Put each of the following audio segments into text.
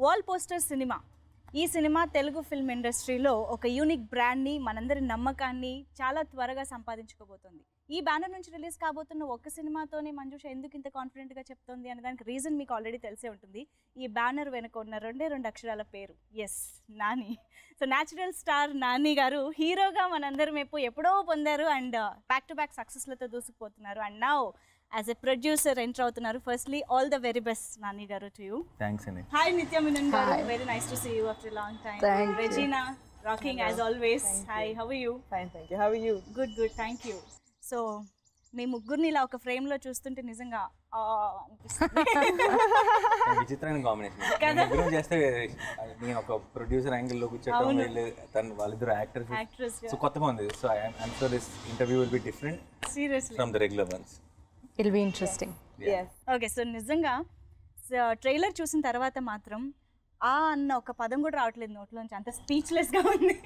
Wall poster సినిమా ఈ సినిమా తెలుగు ఫిల్మ్ ఇండస్ట్రీలో ఒక యూనిక్ బ్రాండ్ని మనందరి నమ్మకాన్ని చాలా త్వరగా సంపాదించుకోబోతుంది ఈ బ్యానర్ నుంచి రిలీజ్ కాబోతున్న ఒక్క సినిమాతోనే మంజుష ఎందుకు ఇంత కాన్ఫిడెంట్గా చెప్తోంది అనే దానికి రీజన్ మీకు ఆల్రెడీ తెలిసే ఉంటుంది ఈ బ్యానర్ వెనుక ఉన్న రెండే రెండు అక్షరాల పేరు yes Nani so natural star Nani గారు హీరోగా మనందరి వైపు ఎప్పుడో పొందారు అండ్ బ్యాక్ టు బ్యాక్ సక్సెస్లతో దూసుకుపోతున్నారు and now as a producer enter అవుతున్నారు firstly all the very best Nani గారు టు యూ థ్యాంక్స్ అండి హాయ్ నిత్య మీనన్ గారు very nice to see you after long time Thank you. Regina rocking as always hi how you Fine, thank you. How are you? Good good thank you so మీ ముగ్గురిని ఇలా ఒక frame లో చూస్తుంటే నిజంగా ఆ అనిపిస్తుంది విచిత్రమైన కాంబినేషన్ ముగ్గురం చేస్తే నేను ఒక ప్రొడ్యూసర్ యాంగిల్ లో కూర్చోవడం వీళ్ళు తను వాళ్ళిద్దరు యాక్టర్స్ యాక్ట్రెస్ సో కొత్తగా ఉంది so I'm so this interview will be different seriously from the regular ones It'll be interesting. Yes. Okay so నిజంగా ట్రైలర్ చూసిన తర్వాత మాత్రం ఆ అన్న ఒక పదం కూడా రావట్లేదు నోట్లోంచి అంత స్పీచ్లెస్ గా ఉంది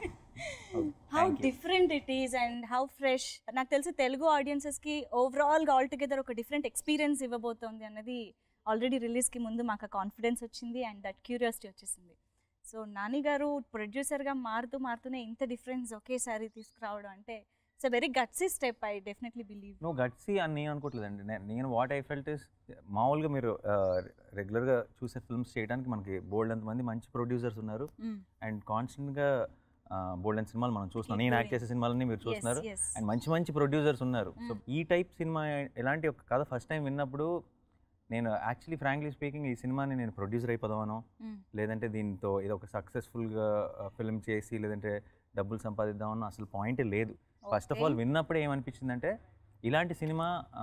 how different it is and how fresh నాకు తెలిసి తెలుగు ఆడియన్సెస్ కి ఓవరాల్ గా ఆల్ టుగెదర్ ఒక డిఫరెంట్ ఎక్స్పీరియన్స్ ఇవ్వబోతోంది అన్నది ఆల్రెడీ రిలీజ్ కి ముందు మాకు కాన్ఫిడెన్స్ వచ్చింది అండ్ దట్ క్యూరియాసిటీ వచ్చేసింది సో నాని గారు ప్రొడ్యూసర్ గా మారుతూ మారుతూనే ఇంత డిఫరెన్స్ ఒకేసారి తీసుకురావడం అంటే it's very gutsy step I definitely believe నువ్వు గట్సీ అని నేను అనుకోవట్లేదండి నే- నేను వాట్ ఐ ఫెల్ట్ ఇస్ మామూలుగా మీరు రెగ్యులర్గా చూసే ఫిల్మ్స్ చేయడానికి మనకి బోల్డ్ మంది మంచి ప్రొడ్యూసర్స్ ఉన్నారు అండ్ కాన్స్టెంట్గా బోల్డ్ అండ్ సినిమాలు మనం చూస్తున్నాం నేను యాక్ట్ చేసే సినిమాలన్నీ మీరు చూస్తున్నారు yes. అండ్ మంచి మంచి ప్రొడ్యూసర్స్ ఉన్నారు సో ఈ టైప్ సినిమా ఎలాంటి ఒక కథ ఫస్ట్ టైం విన్నప్పుడు నేను యాక్చువల్లీ ఫ్రాంక్లీ స్పీకింగ్ ఈ సినిమాని నేను ప్రొడ్యూసర్ అయిపోదామనో లేదంటే దీంతో ఇది ఒక సక్సెస్ఫుల్గా ఫిల్మ్ చేసి లేదంటే డబ్బులు సంపాదిద్దామనో అసలు పాయింటే లేదు ఫస్ట్ ఆఫ్ ఆల్ విన్నప్పుడే ఏమనిపించిందంటే ఇలాంటి సినిమా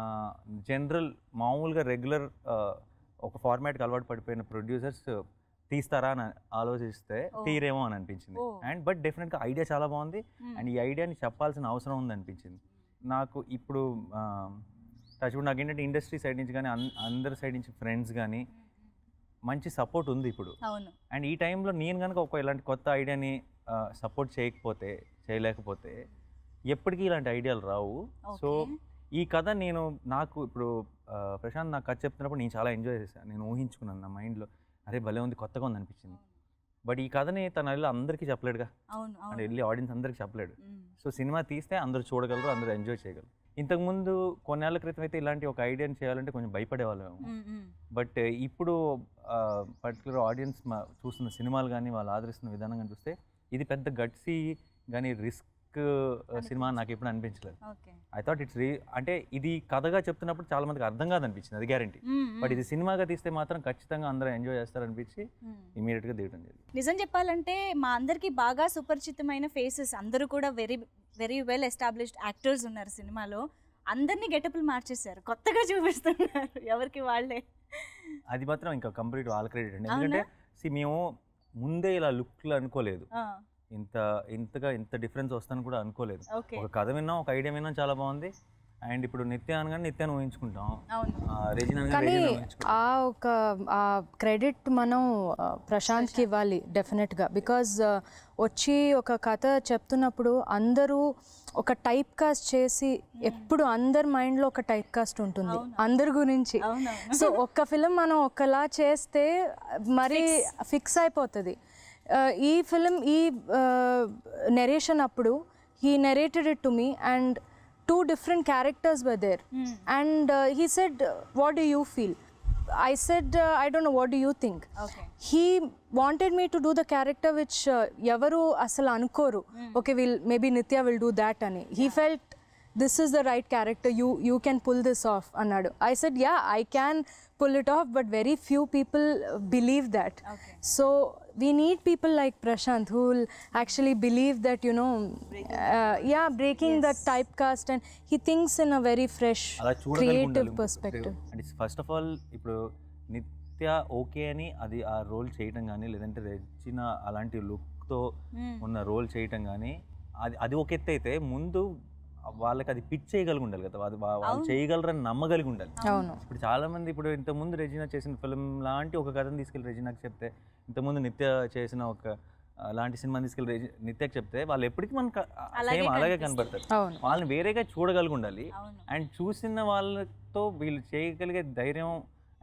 జనరల్ మామూలుగా రెగ్యులర్ ఒక ఫార్మాట్కి అలవాటు పడిపోయిన ప్రొడ్యూసర్స్ తీస్తారా అని ఆలోచిస్తే తీరేమో అని అనిపించింది Oh. అండ్ బట్ డెఫినెట్గా ఐడియా చాలా బాగుంది అండ్ ఈ ఐడియాని చెప్పాల్సిన అవసరం ఉంది అనిపించింది నాకు ఇప్పుడు టచ్ నాకు ఏంటంటే ఇండస్ట్రీ సైడ్ నుంచి కానీ అన్- అందరి సైడ్ నుంచి ఫ్రెండ్స్ కానీ మంచి సపోర్ట్ ఉంది ఇప్పుడు అవును అండ్ ఈ టైంలో నేను కనుక ఒక ఇలాంటి కొత్త ఐడియాని సపోర్ట్ చేయకపోతే చేయలేకపోతే ఎప్పటికీ ఇలాంటి ఐడియాలు రావు సో ఈ కథ నేను నాకు ఇప్పుడు ఆ, ప్రశాంత్ నాకు కథ చెప్తున్నప్పుడు నేను చాలా ఎంజాయ్ చేశాను నేను ఊహించుకున్నాను నా మైండ్లో అరే భలే ఉంది కొత్తగా ఉంది అనిపించింది బట్ ఈ కథని తన వెళ్ళి అందరికీ చెప్పలేడుగా అవును అంటే అవును వెళ్ళి ఆడియన్స్ అందరికీ చెప్పలేడు మ్మ్. సో సినిమా తీస్తే అందరూ చూడగలరు అందరూ ఎంజాయ్ చేయగలరు ఇంతకుముందు కొన్నేళ్ల క్రితం అయితే ఇలాంటి ఒక ఐడియాని చేయాలంటే కొంచెం భయపడేవాళ్ళం మ్మ్, మ్మ్. బట్ ఇప్పుడు పర్టికులర్ ఆడియన్స్ చూస్తున్న సినిమాలు కానీ వాళ్ళు ఆదరిస్తున్న విధానం కానీ చూస్తే ఇది పెద్ద గట్సీ కానీ రిస్క్ సినిమా నాకు ఎప్పుడు అనిపించలేదు okay I thought it's re అంటే ఇది కథగా చెప్తున్నప్పుడు చాలా మందికి అర్థం కాదు అనిపించింది అది గ్యారంటీ మ్మ్, బట్ ఇది సినిమాగా తీస్తే మాత్రం ఖచ్చితంగా అందరూ ఎంజాయ్ చేస్తారనిపించి మ్మ్. ఇమీడియట్గా దిగడం జరిగింది నిజం చెప్పాలంటే మా అందరికి బాగా సుపరిచితమైన ఫేసెస్ అందరూ కూడా very very well established actors ఉన్నారు సినిమాలో అందరినీ గెటప్లు మార్చేశారు కొత్తగా చూపిస్తున్నారు ఎవరికి వాళ్ళే అది మాత్రం ఇంకా కంప్లీట్ వాళ్ళ క్రెడిట్ అండి ఎందుకంటే సి మేము ముందే ఇలా లుక్లు అనుకోలేదు ఇంత ఇంతగా ఇంత డిఫరెన్స్ వస్తాను కూడా అనుకోలేదు ఓకే ఒక కథ విన్నాం ఒక ఐడియా విన్నాం చాలా బాగుంది అండ్ ఇప్పుడు నిత్య అనగానే నిత్యాన్ని ఊహించుకుంటాం అవును రెజిన్ అనగానే కానీ రెజిన్ ఊహించుకుంటాం ఆ ఒక ఆ క్రెడిట్ మనం ఆ, ప్రశాంత్కి ఇవ్వాలి డెఫినెట్గా బికాజ్ వచ్చి ఒక కథ చెప్తున్నప్పుడు అందరూ ఒక టైప్ కాస్ట్ చేసి ఎప్పుడు అందరి మైండ్లో ఒక టైప్ కాస్ట్ ఉంటుంది అందరి గురించి అవునవును. సో ఒక్క ఫిలిం మనం ఒకలా చేస్తే మరి ఫిక్స్ అయిపోతుంది ఆ, ఈ ఫిలిం ఈ నెరేషన్ అప్పుడు he narrated it to me and two different characters were there and uh, he said uh, what do you feel i said uh, i don't know what do you think okay he wanted me to do the character which uh, ఎవరు అసలు అనుకోరు okay will maybe Nithya will do that అని he felt this is the right character you you can pull this off అన్నాడు I said yeah I can pull it off but very few people believe that Okay. So we need people like prashant who will actually believe that you know uh, yeah breaking that typecast and he thinks in a very fresh అలా creative perspective and first of all ఇప్పుడు Nithya okay అని అది ఆ role చేయటం కానీ లేదంటే రెచ్చిన అలాంటి లుక్తో ఉన్న రోల్ చేయటం కానీ అది అది ఒక ఎత్తు అయితే ముందు వాళ్ళకి అది పిచ్ చేయగలిగి ఉండాలి కదా అది వా- వాళ్ళు చేయగలరని నమ్మగలిగి ఉండాలి అవును ఇప్పుడు చాలా మంది ఇప్పుడు ఇంతకుముందు రెజినా చేసిన ఫిల్మ్ లాంటి ఒక కథను తీసుకెళ్ళి రెజినాకి చెప్తే ఇంతకుముందు నిత్య చేసిన ఒక ఆ, లాంటి సినిమాని తీసుకెళ్ళి రెజి- నిత్యకి చెప్తే వాళ్ళు ఎప్పటికీ మనకు అలాగే సేమ్ అలాగే కనిపిస్తారు. కనబడతారు అవును వాళ్ళని వేరేగా చూడగలిగి ఉండాలి అవును అండ్ చూసిన వాళ్ళతో వీళ్ళు చేయగలిగే ధైర్యం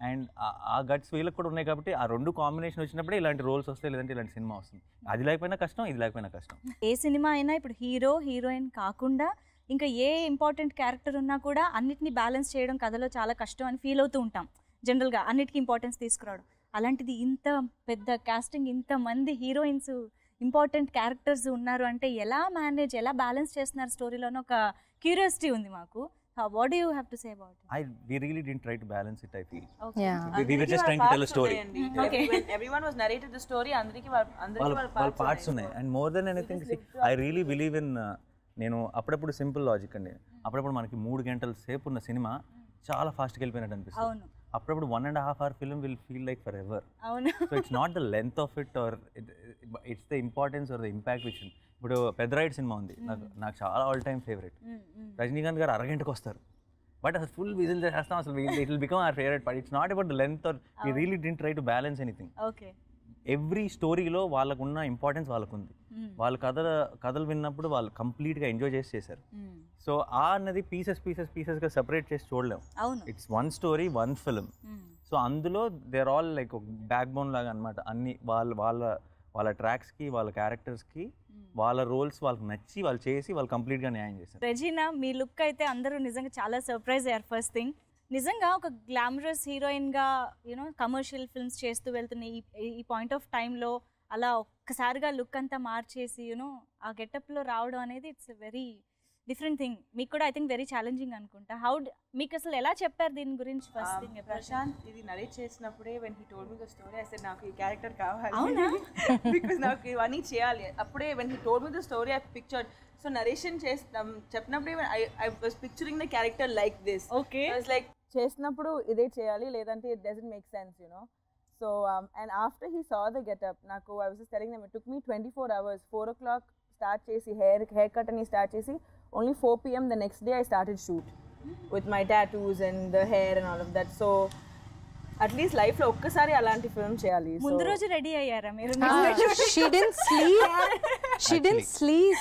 అండ్ ఆ గట్స్ వీళ్ళకి కూడా ఉన్నాయి కాబట్టి ఆ రెండు కాంబినేషన్ వచ్చినప్పుడే ఇలాంటి రోల్స్ వస్తాయి లేదంటే ఇలాంటి సినిమా వస్తుంది అది లేకపోయినా కష్టం ఇది లేకపోయినా కష్టం ఏ సినిమా అయినా ఇప్పుడు హీరో హీరోయిన్ కాకుండా ఇంకా ఏ ఇంపార్టెంట్ క్యారెక్టర్ ఉన్నా కూడా అన్నిటిని బ్యాలెన్స్ చేయడం కథలో చాలా కష్టం అని ఫీల్ అవుతూ ఉంటాం జనరల్గా అన్నిటికీ ఇంపార్టెన్స్ తీసుకురావడం అలాంటిది ఇంత పెద్ద కాస్టింగ్ ఇంతమంది హీరోయిన్స్ ఇంపార్టెంట్ క్యారెక్టర్స్ ఉన్నారు అంటే ఎలా మేనేజ్ ఎలా బ్యాలెన్స్ చేస్తున్నారు స్టోరీలోనో ఒక క్యూరియాసిటీ ఉంది మాకు what you have to say about I we really didn't try to balance it I feel Yeah. we were just trying to tell a story. Okay. Everyone was narrated the story అందరికి అందరికి వాళ్ళ వాళ్ళ వాళ్ళ parts parts ఉన్నాయి. ఉన్నాయి and more than anything I really believe in నేను అప్పుడప్పుడు simple logic అండి అప్పుడప్పుడు మనకి మూడు గంటల సేపు ఉన్న సినిమా చాలా ఫాస్ట్గా వెళ్ళిపోయినట్టు అనిపిస్తుంది అవును అప్పుడప్పుడు one and half hour film will feel like forever అవును so it's not the length of it or it's the importance or the impact which ఇప్పుడు పెద్దరాయుడు సినిమా ఉంది నాకు నాకు చాలా ఆల్ టైమ్ ఫేవరెట్ రజనీకాంత్ గారు అరగంటకు వస్తారు బట్ అసలు ఫుల్ విజిల్ చేస్తాం అసలు it will become our favourite but it's not about the length or we really didn't try to balance anything okay every స్టోరీలో వాళ్ళకున్న ఇంపార్టెన్స్ వాళ్ళకు ఉంది వాళ్ళ కథల కథలు విన్నప్పుడు వాళ్ళు కంప్లీట్గా ఎంజాయ్ చేసి చేశారు సో ఆ అన్నది పీసెస్ పీసెస్ పీసెస్గా సెపరేట్ చేసి చూడలేము అవును it's one story one film Mm. So అందులో దేర్ ఆల్ లైక్ ఒక బ్యాక్ బోన్ లాగా అనమాట అన్ని వాళ్ళ వాళ్ళ వాళ్ళ ట్రాక్స్కి వాళ్ళ క్యారెక్టర్స్కి వాళ్ళ రోల్స్ వాళ్ళకి నచ్చి వాళ్ళు చేసి వాళ్ళు కంప్లీట్గా న్యాయం చేశారు రెజీనా మీ లుక్ అయితే అందరూ నిజంగా చాలా సర్ప్రైజ్ అయ్యారు ఫస్ట్ థింగ్ నిజంగా ఒక గ్లామరస్ హీరోయిన్గా యూనో కమర్షియల్ ఫిల్మ్స్ చేస్తూ వెళ్తున్న ఈ ఈ పాయింట్ ఆఫ్ టైంలో అలా ఒక్కసారిగా లుక్ అంతా మార్చేసి యూనో ఆ గెటప్లో రావడం అనేది ఇట్స్ వెరీ డిఫరెంట్ థింగ్ మీకు కూడా ఐ థింక్ వెరీ ఛాలెంజింగ్ అనుకుంటా హౌ మీకు అసలు ఎలా చెప్పారు దీని గురించి ఫస్ట్ Um, థింగ్ ప్రశాంత్ ఇది నరేట్ చేసినప్పుడే when he told me the story I said నాకు ఈ క్యారెక్టర్ కావాలి అవునా? బికాజ్ నాకు ఇవన్నీ చేయాలి అప్పుడే when he told me the story I picture so narration చేస్తాం చెప్పినప్పుడే I I was picturing the character like this okay like చేసినప్పుడు ఇదే చేయాలి లేదంటే it doesn't make sense you know so and after he saw the getup నాకు I was telling them it took me twenty four hours four o'clock start చేసి hair haircut అని start చేసి only four PM the next day I started shoot with my tattoos and the hair and all of that so at least లైఫ్లో ఒక్కసారి అలాంటి film చేయాలి So- ముందు రోజు ready అయ్యారా మీరు she didn't sleep. She didn't sleep.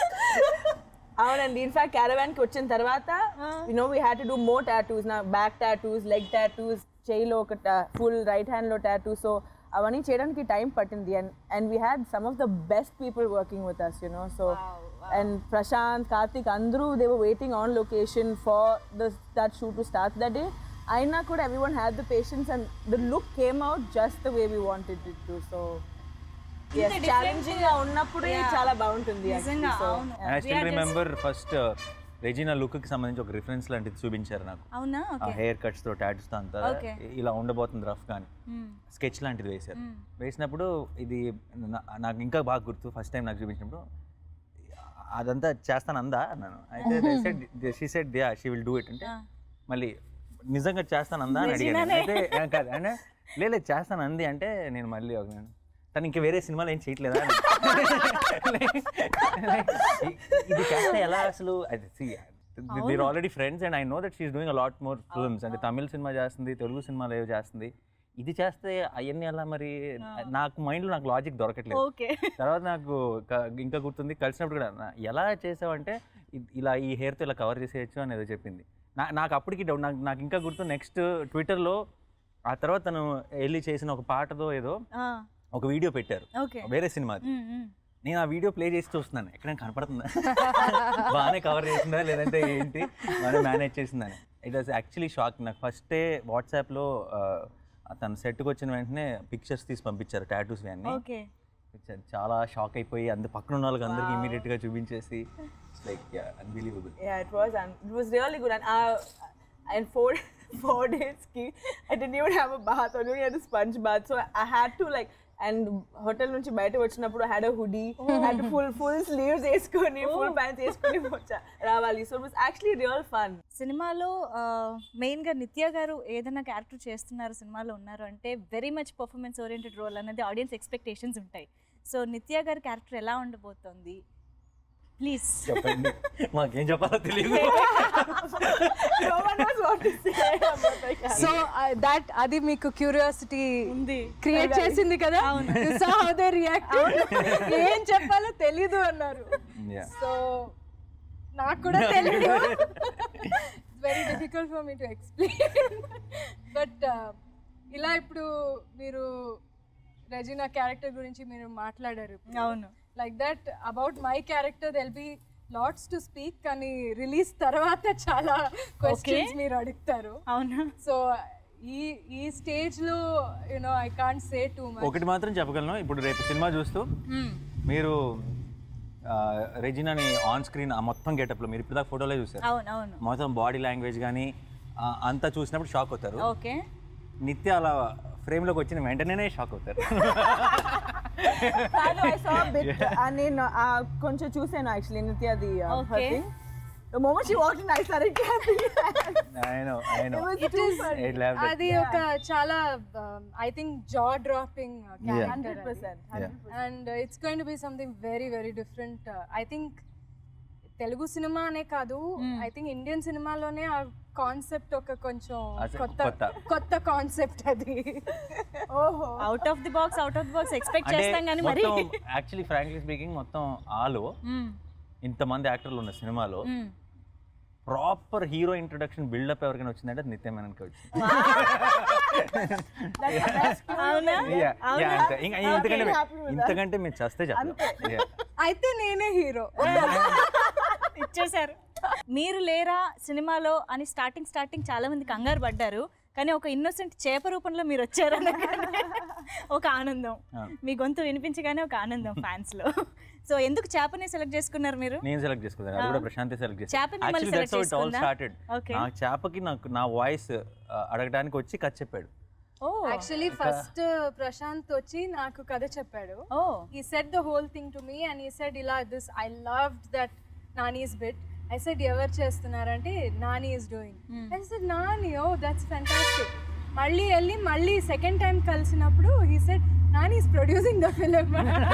అవునండి ఇన్ఫాక్ట్ క్యారవాన్ కి వచ్చిన తర్వాత you know we had to do more tattoos నా బ్యాక్ టాటూస్ లెగ్ టాటూస్ చేయిలో ఒక ఫుల్ రైట్ హ్యాండ్ లో టాటూ సో అవన్నీ చేయడానికి టైం పట్టింది and and we had some of the best people working with us you know so and Prashant Karthik అందరూ they were waiting on location for the that shoot to start the day అయినా కూడా every one had the patience and the look came out just the way we wanted it to so challenging గా ఉన్నప్పుడే చాలా బాగుంటుంది నిజంగా actually. So, అవును I still remember first Regina లుక్కి సంబంధించి ఒక రిఫరెన్స్ లాంటిది చూపించారు నాకు అవునా ఆ ఓకే హెయిర్ కట్స్తో టాటూస్తో అంతా Okay. ఇలా ఉండబోతుంది రఫ్ కానీ స్కెచ్ లాంటిది వేశారు వేసినప్పుడు ఇది నా- నాకు ఇంకా బాగా గుర్తు ఫస్ట్ టైం నాకు చూపించినప్పుడు అదంతా చేస్తాను అందా అన్నాను అయితే she said yeah she will do it అంటే మళ్ళీ నిజంగా చేస్తాను అందా అని అడిగాను నేను. అయితే "ఆ, కాదు అంటే లేదు లేదు, చేస్తాను అంది అంటే నేను మళ్ళీ ఒక నేను తను ఇంకా వేరే సినిమాలు ఏం చేయట్లేదా అని. ఇది చేస్తే ఎలా అసలు they're already friends and I know that she's doing a lot more films అంటే తమిళ సినిమా చేస్తుంది తెలుగు సినిమాలు ఏవో చేస్తుంది ఇది చేస్తే అవన్నీ ఎలా మరి నాకు మైండ్లో నాకు లాజిక్ దొరకట్లేదు ఓకే తర్వాత నాకు క- ఇంకా గుర్తుంది కలిసినప్పుడు కూడా నా- ఎలా చేసావంటే ఇ- ఇలా ఈ హెయిర్తో ఇలా కవర్ చేసేయచ్చు అని ఏదో చెప్పింది నా నాకు అప్పటికి డౌట్ నాకు నాకు ఇంకా గుర్తు నెక్స్ట్ ట్విట్టర్లో ఆ తర్వాత తను వెళ్ళి చేసిన ఒక పాటతో ఏదో ఒక వీడియో పెట్టారు ఓకే వేరే సినిమాది నేను ఆ వీడియో ప్లే చేసి చూస్తున్నాను ఎక్కడైనా కనపడుతుందా బాగానే కవర్ చేసిందా లేదంటే ఏంటి బాగానే మేనేజ్ చేసిందని ఇట్ వాస్ యాక్చువల్లీ షాక్ నాకు ఫస్టే వాట్సాప్లో తను సెట్కి వచ్చిన వెంటనే పిక్చర్స్ తీసి పంపించారు టాటూస్ అన్నీ ఓకే ఇచ్చారు. చాలా షాక్ అయిపోయి అందు పక్కన ఉన్న వాళ్ళకి అందరికి ఇమీడియట్ గా చూపించేసి like unbelievable Yeah, it was. And it was really good. And uh, and four four days ski, I didn't even have a bath. I only had a sponge bath. So I had to like. And hotel నుంచి బయట వచ్చినప్పుడు had a hoodie and full full sleeves వేసుకొని full pants వేసుకొని వచ్చా రావాలి so it was actually real fun సినిమాలో మెయిన్గా నిత్య గారు ఏదైనా క్యారెక్టర్ చేస్తున్నారు సినిమాలో ఉన్నారు అంటే very much performance oriented role అనేది ఆడియన్స్ ఎక్స్పెక్టేషన్స్ ఉంటాయి సో నిత్య గారి క్యారెక్టర్ ఎలా ఉండబోతోంది ప్లీజ్ చెప్పండి మాకేం చెప్పాలో తెలియదు no one knows what to say about my character. So that అది మీకు క్యూరియాసిటీ ఉంది క్రియేట్ చేసింది కదా సో హౌ దే రియాక్ట్ ఏం చెప్పాలో తెలీదు అన్నారు Yeah. సో నాకు కూడా తెలియదు very difficult for me to explain but ఇలా ఇప్పుడు మీరు రెజినా క్యారెక్టర్ గురించి మీరు మాట్లాడారు అవును like that about my character there'll be lots to speak కానీ రిలీజ్ తర్వాత చాలా క్వశ్చన్స్ మీరు అడుగుతారు అవునా సో ఈ ఈ స్టేజ్ లో you know I can't say too much ఒకటి మాత్రం చెప్పగలను ఇప్పుడు రేపు సినిమా చూస్తూ మీరు ఆ, రెజినాని ఆన్ స్క్రీన్ ఆ మొత్తం గెటప్లో మీరు ఇప్పుడు దాకా ఫోటోలో చూసారు అవును అవును మొత్తం బాడీ లాంగ్వేజ్ కానీ అంతా చూసినప్పుడు షాక్ అవుతారు ఓకే నిత్య అలా ఫ్రేమ్లోకి వచ్చిన వెంటనే షాక్ అవుతారు కాదు ఐ సా బిట్ నేను ఆ, కొంచెం చూసాను యాక్చువల్లీ నిత్యది Okay. The moment she walked in, I started clapping. I know, I know. It was too funny. I loved it. అది ఒక చాలా I think jaw dropping character 100%. And it's going to be something very very different I think Telugu సినిమా అనే కాదు I think Indian సినిమాలోనే ఆ concept ఒక కొంచెం అసలు కొత్త కొత్త. కొత్త కాన్సెప్ట్ అది ఓహో out of the box out of the box expect అంటే చేస్తాం కానీ మరి మొత్తం యాక్చువల్లీ ఫ్రాంక్లీ స్పీకింగ్ మొత్తం ఆలో మ్మ్. ఇంతమంది యాక్టర్లు ఉన్న సినిమాలో మ్మ్. ప్రాపర్ హీరో ఇంట్రొడక్షన్ బిల్డప్ ఎవరికైనా వచ్చిందంటే అది నిత్య మేనన్కి వచ్చింది అవునా Yeah, yeah, అంతే. ఇంకా ఇంతకంటే Okay, happy with that. ఇంతకంటే మీరు చస్తే చెప్పలేదు Yeah. అయితే నేనే హీరో ఇచ్చేశారు మీరు లేరా సినిమాలో అని స్టార్టింగ్ స్టార్టింగ్ చాలా మంది కంగారు పడ్డారు కానీ ఒక ఇన్నోసెంట్ చేప రూపంలో మీరు వచ్చారనగానే ఒక ఆనందం మీ గొంతు వినిపించగానే ఒక ఆనందం ఫ్యాన్స్ లో సో ఎందుకు చేపని సెలెక్ట్ చేసుకున్నారు మీరు నేను సెలెక్ట్ చేసుకున్నాను అది కూడా ప్రశాంతే సెలెక్ట్ చేప మిమ్మల్ని actually select that's how it all చేసుకుందా? Started Okay. నా చేపకి నాకు నా వాయిస్ అడగడానికి వచ్చి కథ చెప్పాడు ఓ యాక్చువల్లీ ఫస్ట్ ప్రశాంత్ వచ్చి నాకు కథ చెప్పాడు ఓ he said the whole thing to me and he said ఇలా this I loved that Nani's bit I said ఎవరు చేస్తున్నారంటే Nani is doing I said Nani oh that's fantastic మళ్ళీ వెళ్ళి మళ్ళీ సెకండ్ టైం కలిసినప్పుడు he said Nani is producing the film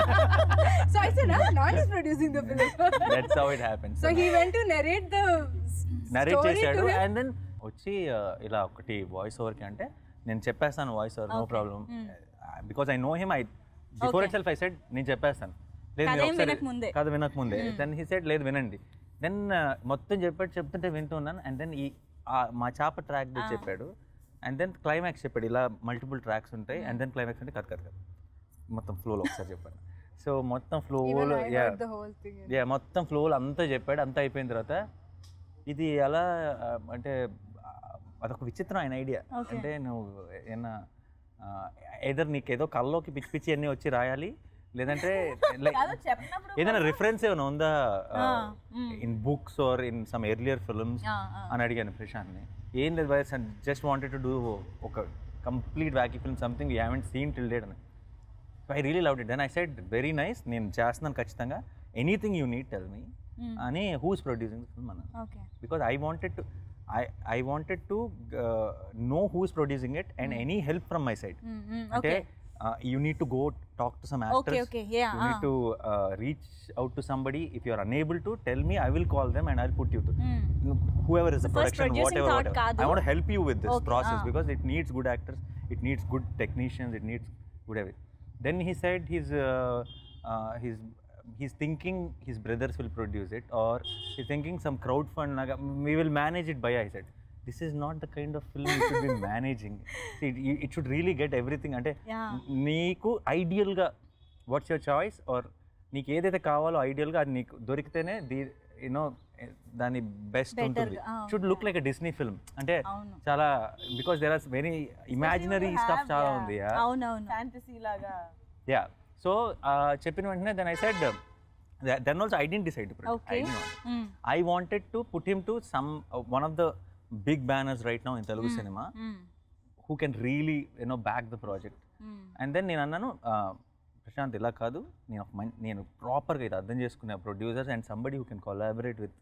so I said ah, Nani is producing the film that's how it happens so he went to narrate the narrate story చేశాడు to him and then వచ్చి uh, ఇలా ఒకటి voice ఓవర్కి అంటే నేను చెప్పేస్తాను voice over no problem because I know him I before itself I said నేను చెప్పేస్తాను లేదు కథ మీరు ఏం ఒకసారి వినకముందే. కథ వినకముందే దెన్ హీ సెడ్ లేదు వినండి దెన్ మొత్తం చెప్పాడు చెప్తుంటే వింటున్నాను అండ్ దెన్ ఈ ఆ మా చాప ట్రాక్ చెప్పాడు అండ్ దెన్ క్లైమాక్స్ చెప్పాడు ఇలా మల్టిపుల్ ట్రాక్స్ ఉంటాయి అండ్ దెన్ క్లైమాక్స్ అంటే కథ కథ కథ మొత్తం ఫ్లోలో ఒకసారి చెప్పాను సో మొత్తం even ఫ్లోలో I yeah heard the whole thing yeah మొత్తం ఫ్లోలో అంతా చెప్పాడు అంతా అయిపోయిన తర్వాత ఇది ఎలా ఆ, అంటే ఆ, అదొక విచిత్రం ఆయన ఐడియా అంటే నువ్వు ఏమన్నా ఏదర్ నీకు ఏదో కల్లోకి పిచ్చి పిచ్చి అన్నీ వచ్చి రాయాలి లేదంటే like చెప్పినప్పుడు ఏదైనా రిఫరెన్స్ ఏమైనా ఉందా in books or in some earlier films ఆ, ఆ. అని అడిగాను ప్రశాంత్ని ఏం లేదు వైస్ జస్ట్ వాంటెడ్ టు డూ ఒక complete wacky film something you haven't seen till date అని I really love it then I said very nice నేను చేస్తున్నాను ఖచ్చితంగా anything you need tell me అని హూస్ ప్రొడ్యూసింగ్ ఫిల్మ్ అన్న okay because I wanted to I I wanted to know who's producing it and any help from my side అంటే you need to go talk to some actors okay, yeah, you need to reach out to somebody if you are unable to tell me I will call them and I will put you to whoever is the, first production, producing whatever, thought whatever. కాదు. I want to help you with this Okay, process ah. because it needs good actors, it needs good technicians, it needs good everything. Then he said he's uh, uh, he's he's thinking his brothers will produce it or he's thinking some crowd fund naga- we will manage it by I said this is not the kind of film you should be managing See, it, it should really get everything అంటే Yeah. నీకు ఐడియల్గా what's your choice or నీకు ఏదైతే కావాలో ఐడియల్గా అది నీకు దొరికితేనే దీ you know దాని బెస్ట్ Better ఉంటుంది గా, ah, should look like a Disney film అంటే అవును. చాలా because there are very imaginary have, stuff చాలా yeah. ఉంది అవునవును ఫ్యాంటసీ లాగా యా సో చెప్పిన వెంటనే then I said then also I didn't decide Okay. Mm. I wanted to put him to some one of the big banners right now in Telugu సినిమా Mm. Who can really you know back the project Mm. And then నేను అన్నాను "ఆ, ప్రశాంత్ ఇలా కాదు నేను ఒక మం నేను ప్రాపర్గా ఇది అర్థం చేసుకునే producers and somebody who can collaborate with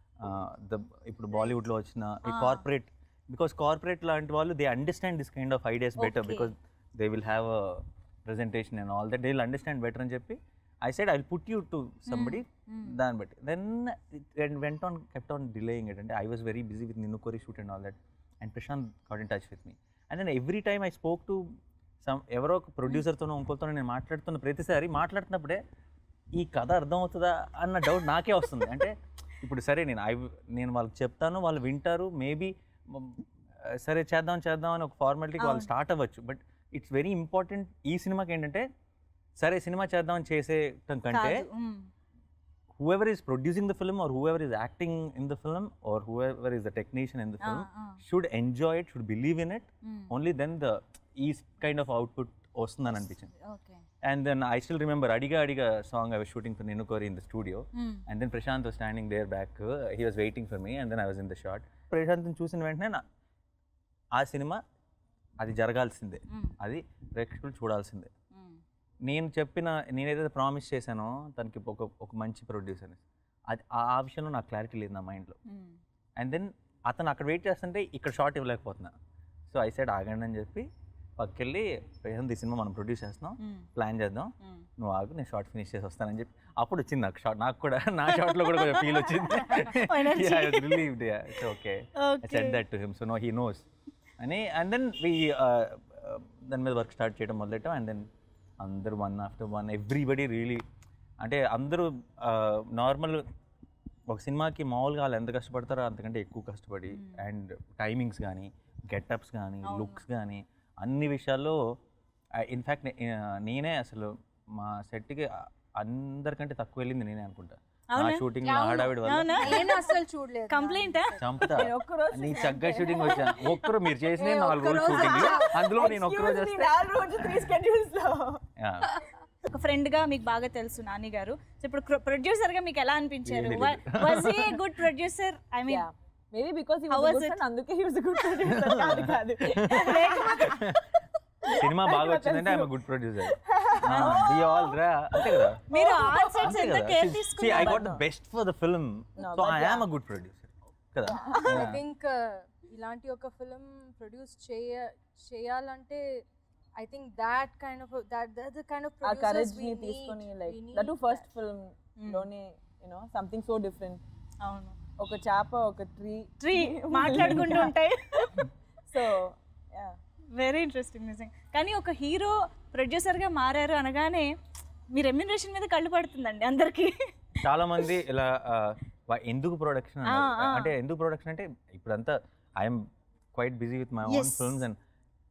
the ఇప్పుడు బాలీవుడ్లో వచ్చిన ఈ కార్పొరేట్ బికాస్ కార్పొరేట్ లాంటి వాళ్ళు they understand this kind of ideas better Okay. Because they will have a presentation and all that they will understand better అని చెప్పి I said I put you to somebody దాన్ని బట్టి then went on kept on delaying it అంటే I was very busy with Ninnu Kori shoot and all that and Prashant got in touch with me and then every time I spoke to some ఎవరో ఒక ప్రొడ్యూసర్తోనో ఇంకోతోనో నేను మాట్లాడుతున్న ప్రతిసారి మాట్లాడుతున్నప్పుడే ఈ కథ అర్థమవుతుందా అన్న డౌట్ నాకే వస్తుంది అంటే ఇప్పుడు సరే నేను ఐ నేను వాళ్ళకి చెప్తాను వాళ్ళు వింటారు మేబీ సరే చేద్దాం చేద్దాం అని ఒక ఫార్మాలిటీకి వాళ్ళు స్టార్ట్ అవ్వచ్చు బట్ ఇట్స్ వెరీ ఇంపార్టెంట్ ఈ సినిమాకి ఏంటంటే సరే సినిమా చేద్దాం అని చేసేయటం కంటే కాదు మ్మ్. whoever is producing the film or whoever is acting in the film or whoever is the technician in the ఆ, film ఆ. should enjoy it should believe in it hmm. only then the ఈ kind of output వస్తుందని అనిపించింది okay and then i still remember adiga adiga song i was shooting for ninukori in the studio hmm. and then prashant was standing there back uh, he was waiting for me and then i was in the shot Prashant చూసిన వెంటనే నా ఆ cinema అది జరగాల్సిందే మ్మ్. అది ప్రేక్షకులు చూడాల్సిందే మ్మ్. నేను చెప్పిన నేనేదైతే ప్రామిస్ చేశానో తనకి ఒక ఒక మంచి ప్రొడ్యూసర్ అది ఆ ఆ విషయంలో నాకు క్లారిటీ లేదు నా మైండ్లో మ్మ్. అండ్ దెన్ అతను అక్కడ వెయిట్ చేస్తుంటే ఇక్కడ షార్ట్ ఇవ్వలేకపోతున్నా సో ఐ సైడ్ ఆగండి అని చెప్పి పక్కకెళ్ళి ప్రశాంత్ ఈ సినిమా మనం ప్రొడ్యూస్ చేస్తున్నాం మ్మ్. ప్లాన్ చేద్దాం మ్మ్. నువ్వు ఆగు నేను షార్ట్ ఫినిష్ చేసి వస్తానని చెప్పి అప్పుడు వచ్చింది నాకు షార్ట్ నాకు కూడా నా షార్ట్లో కూడా కొంచెం ఫీల్ వచ్చింది Energy. Relieved it's okay I Okay. Said that to him so no he knows అని అండ్ దెన్ వి దాని మీద వర్క్ స్టార్ట్ చేయడం మొదలెట్టాం అండ్ దెన్ అందరూ one after one everybody really అంటే అందరూ నార్మల్ ఒక సినిమాకి మామూలుగా వాళ్ళు ఎంత కష్టపడతారో అంతకంటే ఎక్కువ కష్టపడి అండ్ టైమింగ్స్ కానీ గెటప్స్ కానీ లుక్స్ కానీ అన్ని విషయాల్లో ఇన్ఫ్యాక్ట్ నేనే అసలు మా సెట్కి అందరికంటే తక్కువ వెళ్ళింది నేనే అనుకుంటా నా అవునా? షూటింగ్ హడావిడి వల్ల అవునా నేను అసలు చూడలేదు కంప్లైంట్ చంపుతా నేను ఒక్కరోజు నీ చక్కగా షూటింగ్ వచ్చాను ఒక్కరు మీరు చేసిన ఏ, నాలుగు రోజులు ఒక్క రోజు షూటింగ్ అందులో నేను ఒక్క రోజు Excuse me, వస్తే నాలుగు రోజు త్రీ స్కెడ్యూల్స్ లో Yeah. ఒక ఫ్రెండ్ గా మీకు బాగా తెలుసు నాని గారు సో ఇప్పుడు ప్రొడ్యూసర్ గా మీకు ఎలా అనిపించారు Really good. Was a good producer I mean maybe because How was it? అందుకే he was a good producer కాదు కాదు సినిమా బాగా వచ్చిందంటే I'm good producer we all రా అంతే కదా మీరు ఆన్ సెట్స్ అంతే ఎంత కదా కేర్ ఐ తీసుకున్నారు got the best for the film No, so but I am a good producer కదా ఐ థింక్ ఇలాంటి ఒక ఫిలిం ప్రొడ్యూస్ చేయ చేయాలంటే I think that kind of that that the kind of uh courage ని తీసుకొని like that first film లోనే you know something so different అవును ఒక చేప ఒక ట్రీ ట్రీ మాట్లాడుకుంటూ ఉంటాయి సో యా వెరీ ఇంట్రెస్టింగ్ నిజంగా కానీ ఒక హీరో ప్రొడ్యూసర్ గా మారారు అనగానే మీ రెమ్యునరేషన్ మీద కళ్ళు పడుతుందండి అందరికి చాలా మంది ఇలా ఆ, వా- ఎందుకు ప్రొడక్షన్ ఆ, ఆ. అంటే ఎందుకు ప్రొడక్షన్ అంటే ఇప్పుడంతా I'm quite busy with my own Yes. Films and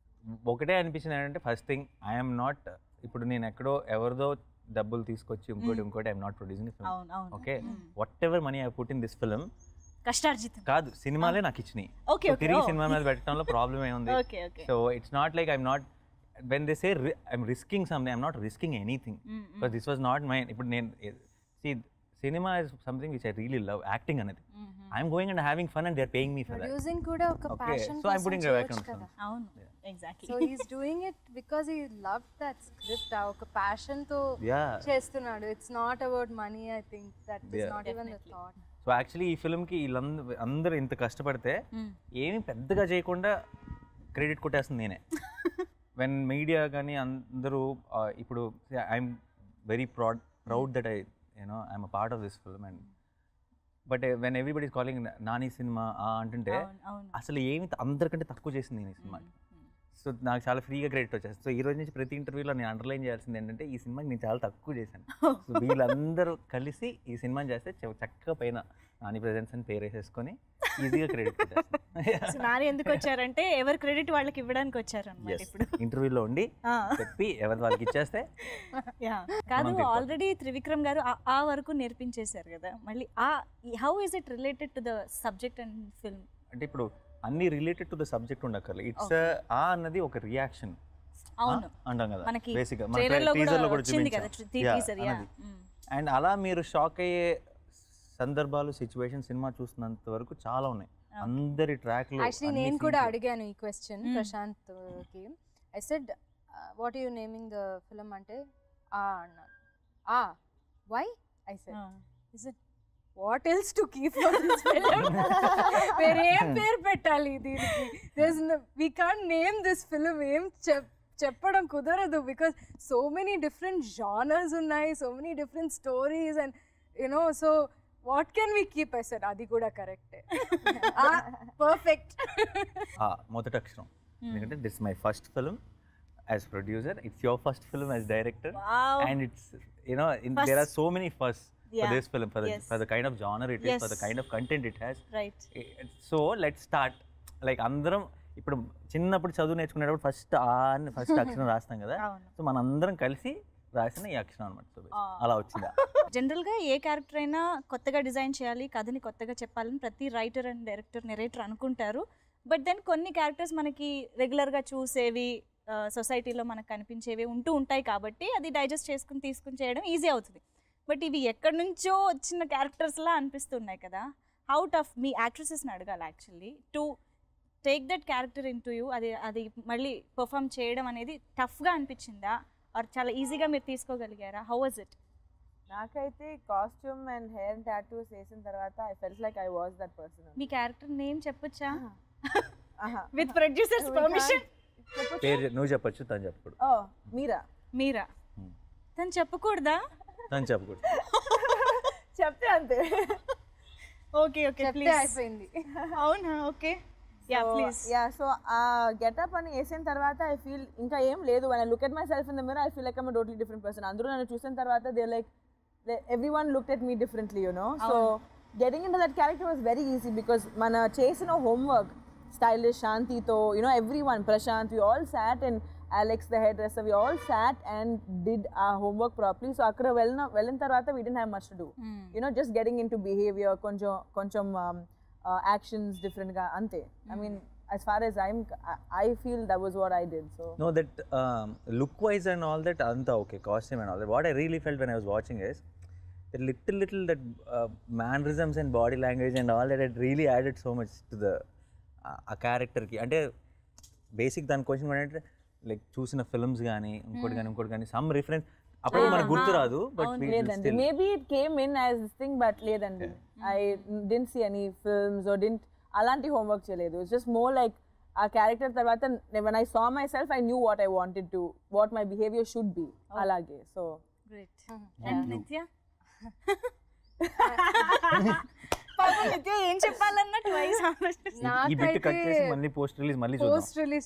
ఒకటే అనిపించింది ఏంటంటే ఫస్ట్ థింగ్ ఐఎమ్ నాట్ ఇప్పుడు నేను ఎక్కడో ఎవరిదో డబ్బులు తీసుకొచ్చి ఇంకోటి ఇంకోటి ఐఎమ్ నాట్ ప్రొడ్యూసింగ్ ఫిల్మ్ అవును అవును okay whatever money I put in this film కష్టార్జితం కాదు సినిమాలే నాకు ఇచ్చినాయి ఓకే So, ఓకే తిరిగి సినిమా మీద పెట్టడంలో ప్రాబ్లం ఏముంది okay okay so it's not like I'm not when they say I'm risking something I'm not risking anything because this was not my ఇప్పుడు నేను సి సినిమా is something which I really love acting అనేది I'm going and having fun and they are paying me for that producing కూడా ఒక Okay, passion so I'm putting a background కదా film. అవును exactly so he's doing it because he love that script ఆ ఒక passion తో yeah చేస్తున్నాడు it's not about money I think that is Yeah. Not even the thought so actually ఈ ఫిల్మ్కి వీళ్ళందరూ అందరూ ఇంత కష్టపడితే ఏమి పెద్దగా చేయకుండా క్రెడిట్ కొట్టేస్తుంది నేనే వెన్ మీడియా కానీ అందరూ ఆ, ఇప్పుడు I'm very proud proud that I you know I'm a part of this film and but when everybody calling Nani సినిమా అంటుంటే అవును అవును అసలు ఏమి త- అందరికంటే తక్కువ చేసింది నేను ఈ సినిమాకి సో నాకు చాలా ఫ్రీగా క్రెడిట్ వచ్చేస్తుంది సో ఈ రోజు నుంచి ప్రతి ఇంటర్వ్యూలో నేను అండర్లైన్ చేయాల్సింది ఏంటంటే ఈ సినిమాకి నేను చాలా తక్కువ చేశాను సో వీళ్ళందరూ కలిసి ఈ సినిమాని చేస్తే చ- చక్కగా పైన నాని ప్రెజెన్స్ అని పేరు వేసేసుకొని ఈజీగా క్రెడిట్ సో నాని ఎందుకు వచ్చారంటే ఎవరి క్రెడిట్ వాళ్ళకి ఇవ్వడానికి వచ్చారు అనమాట ఇప్పుడు ఇంటర్వ్యూలో ఉండి ఆ. చెప్పి ఎవరి వాళ్ళకి ఇచ్చేస్తే యా కాదు మనం ఆల్రెడీ త్రివిక్రమ్ గారు ఆ- ఆ వరకు నేర్పించేశారు కదా మళ్ళీ ఆ how is it related to the subject and film అంటే ఇప్పుడు అన్ని రిలేటెడ్ టు ద సబ్జెక్ట్ ఉండక్కర్లేదు ఇట్స్ ఆ అన్నది ఒక రియాక్షన్ అవును అంటాం కదా మనకి బేసిక్ గా ట్రైలర్ లో కూడా టీజర్ లో కూడా వచ్చింది కదా చూపించాం Yeah, టీజర్ యా అన్నది. అండ్ అలా మీరు షాక్ అయ్యే సందర్భాలు సిచ్యువేషన్ సినిమా చూస్తున్నంత వరకు చాలా ఉన్నాయి అందరి ట్రాక్లు యాక్చువల్లీ నేను కూడా అడిగాను ఈ క్వశ్చన్ ప్రశాంత్ కి I said what you naming the film అంటే ఆ అన్నాను ఆ why I said is it what else to keep వేరేం పేరు పెట్టాలి దీనికి this we can't name this film ఏం చెప్ చెప్పడం కుదరదు because so many different genres ఉన్నాయి so many different stories and you know so what can we keep I said అది కూడా కరెక్టే పర్ఫెక్ట్ ఆ, మొదటి అక్షరం ఎందుకంటే this my first film as producer it's your first film as director Wow. And it's you know there are so many first for Yeah. This film for Yes. For the kind of genre it is for the Yes. Kind of content it has right so let start like అందరం ఇప్పుడు చిన్నప్పుడు చదువు నేర్చుకునేటప్పుడు first ఆ అని first అక్షరం రాస్తాం కదా అవును సో మనందరం కలిసి రాసిన ఈ అక్షరం అనమాట సో అలా వచ్చిందా జనరల్గా ఏ క్యారెక్టర్ అయినా కొత్తగా డిజైన్ చేయాలి కథని కొత్తగా చెప్పాలని ప్రతి రైటర్ అండ్ డైరెక్టర్ నెరేటర్ అనుకుంటారు బట్ దెన్ కొన్ని క్యారెక్టర్స్ మనకి రెగ్యులర్గా చూసేవి సొసైటీలో మనకు కనిపించేవి ఉంటూ ఉంటాయి కాబట్టి అది డైజెస్ట్ చేసుకుని తీసుకుని చేయడం ఈజీ అవుతుంది బట్ ఇవి ఎక్కడి నుంచో వచ్చిన క్యారెక్టర్స్లా అనిపిస్తున్నాయి కదా హౌ టఫ్ మీ యాక్ట్రెసెస్ని అడగాలి actually to take that character into you అది అది మళ్ళీ పర్ఫామ్ చేయడం అనేది టఫ్గా అనిపించిందా ఆర్ చాలా ఈజీగా మీరు తీసుకోగలిగారా హౌ వాజ్ ఇట్ నాకైతే కాస్ట్యూమ్ అండ్ హెయిర్ టాటూస్ వేసిన తర్వాత I felt like I was that person మీ క్యారెక్టర్ నేమ్ చెప్పొచ్చా ఆహా. విత్ ప్రొడ్యూసర్స్ పర్మిషన్ పేరు నువ్వు చెప్పొచ్చు తను చెప్పకూడదు ఓ మీరా మీరా Hmm. తను చెప్పకూడదా తను చెప్పకూడదు చెప్తే అంతే ఓకే ఓకే చెప్తే ప్లీజ్ అయిపోయింది అవునా okay ya please ya so ఆ గెటప్ అని వేసిన తర్వాత ఐ ఫీల్ ఇంకా ఏం లేదు one I look at myself in the mirror I feel like I'm totally different person అందరూ నన్ను చూసిన తర్వాత they like everyone look at me differently you know so getting into that character was very easy because మన చేసిన homework stylist శాంతితో you know everyone Prashanth we all sat and Alex the head dress we all sat and did a homework properly so అక్కడ వెళ్ళిన వెళ్ళిన తర్వాత we didn't have much to do you know just getting into behaviour కొంచెం కొంచెం actions డిఫరెంట్గా అంతే I mean as far as I'm, I, I feel that was what I did. So No, that um, look wise and all that, anta okay, costume and all that. What I really felt when I was watching is that little, little that uh, mannerisms and body language and all that, it really added so much to the ఆ క్యారెక్టర్కి అంటే basic దాని question ఏంటంటే like చూసిన films కానీ ఇంకోటి కానీ ఇంకోటి కానీ సమ్ రిఫరెన్స్ అప్పుడు మనకు గుర్తు రాదు బట్ లేదండి maybe it came in as this thing but లేదండి I didn't see any films oh didn't అలాంటి హోంవర్క్ చేయలేదు ఇట్స్ జస్ట్ మోర్ లైక్ ఆ క్యారెక్టర్ తర్వాత when I saw myself I knew what I wanted to what my behaviour should be అలాగే so great and Nitya పాపం నిత్య ఏం చెప్పాలన్నా twice ఈ బిట్ కట్ చేసి మళ్ళీ పోస్ట్ రిలీజ్ మళ్ళీ చూద్దాం పోస్ట్ రిలీజ్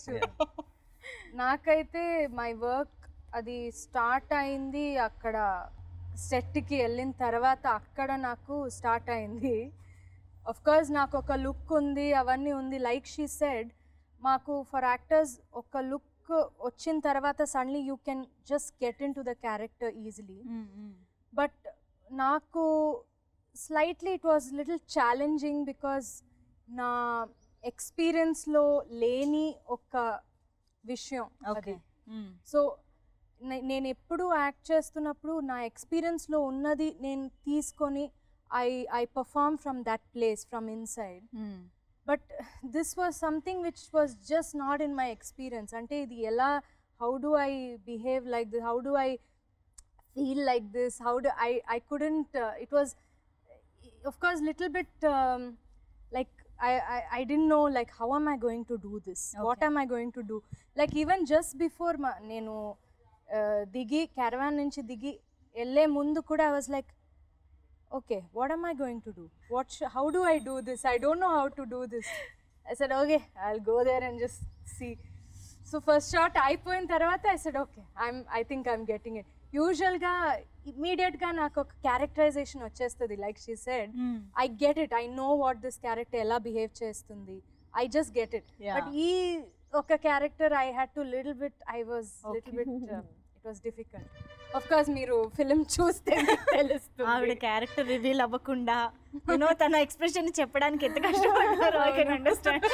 నాకైతే మై వర్క్ అది స్టార్ట్ అయింది అక్కడ సెట్కి వెళ్ళిన తర్వాత అక్కడ నాకు స్టార్ట్ అయింది ఆఫ్ కోర్స్ నాకు ఒక లుక్ ఉంది అవన్నీ ఉంది లైక్ షీ సెడ్ మాకు ఫర్ యాక్టర్స్ ఒక లుక్ వచ్చిన తర్వాత suddenly you can just get into the character easily but నాకు slightly it was little challenging because నా ఎక్స్పీరియన్స్లో లేని ఒక విషయం ఓకే అది సో నేను ఎప్పుడు యాక్ట్ చేస్తున్నప్పుడు నా ఎక్స్పీరియన్స్లో ఉన్నది నేను తీసుకొని I I perform from that place from inside but this was something which was just not in my experience అంటే ఇది ఎలా how do I behave like this how do I feel like this how do i i couldn't uh, it was of course little bit um, like I, I i didn't know like how am i going to do this what Okay. am i going to do like even just before ma నేను దిగి caravan నుంచి దిగి వెళ్ళే ముందు కూడా I was like okay what am i going to do what sh- how do i do this i don't know how to do this i said okay i'll go there and just see so first shot అయిపోయిన తర్వాత I said okay I'm I think I'm getting it యూజువల్గా ఇమీడియట్గా నాకు ఒక characterisation వచ్చేస్తుంది like she said I get it I know what this character ఎలా behave చేస్తుంది I just get it but ఈ ఒక character I had to little bit I was little bit it was difficult of course మీరు film చూస్తే మీకు ఆవిడ తెలుస్తుంది character reveal అవ్వకుండా యూనో తన ఎక్స్ప్రెషన్ చెప్పడానికి ఎంత కష్టపడ్డారో ఐ కెన్ అండర్స్టాండ్